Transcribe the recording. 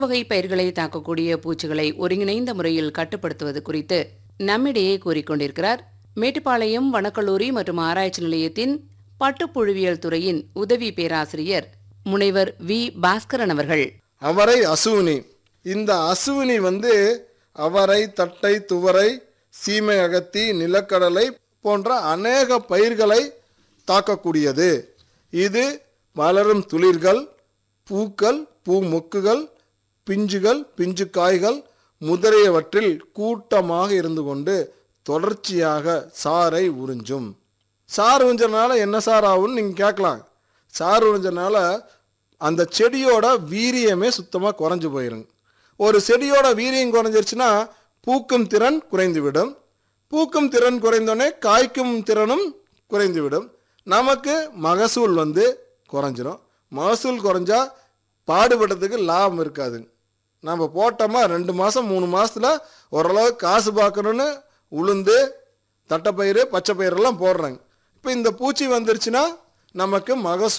வகை பயிர்களை தாக்கக்கூடிய பூச்சிகளை ஒருங்கிணைந்த முறையில் கட்டுப்படுத்துவது குறித்து நம்மிடையே கூறிக்கொண்டிருக்கிறார் மேட்டுப்பாளையம் வனக்கல்லூரி மற்றும் ஆராய்ச்சி நிலையத்தின் பட்டுப்புழுவியல் துறையின் உதவி பேராசிரியர் முனைவர் வி பாஸ்கரன் அவர்கள் அவரை அசுவினி இந்த அசுவினி வந்து அவரை தட்டை துவரை சீமை அகத்தி நிலக்கடலை போன்ற அநேக பயிர்களை தாக்கக்கூடியது இது வளரும் துளிர்கள் பூக்கள் பூ மொக்குகள் பிஞ்சுகள் பிஞ்சு காய்கள் முதலியவற்றில் கூட்டமாக இருந்து கொண்டு தொடர்ச்சியாக சாறை உறிஞ்சும் சாறு உறிஞ்சனால என்ன சார் ஆகும்னு நீங்கள் கேட்கலாம் சாறு உறிஞ்சனால அந்த செடியோட வீரியமே சுத்தமாக குறைஞ்சு போயிடும் ஒரு செடியோட வீரியம் குறைஞ்சிருச்சுன்னா பூக்கும் திறன் குறைந்துவிடும் பூக்கும் திறன் குறைந்தோடனே காய்க்கும் திறனும் குறைந்துவிடும் நமக்கு மகசூல் வந்து குறைஞ்சிரும் மகசூல் குறைஞ்சா பாடுபடுறதுக்கு லாபம் இருக்காது நம்ம போட்டோமா ரெண்டு மாதம் மூணு மாதத்தில் ஓரளவு காசு பார்க்கணுன்னு உளுந்து தட்டைப்பயிறு பச்சை பயிரெல்லாம் போடுறாங்க இப்போ இந்த பூச்சி வந்துருச்சுன்னா நமக்கு மகசூல்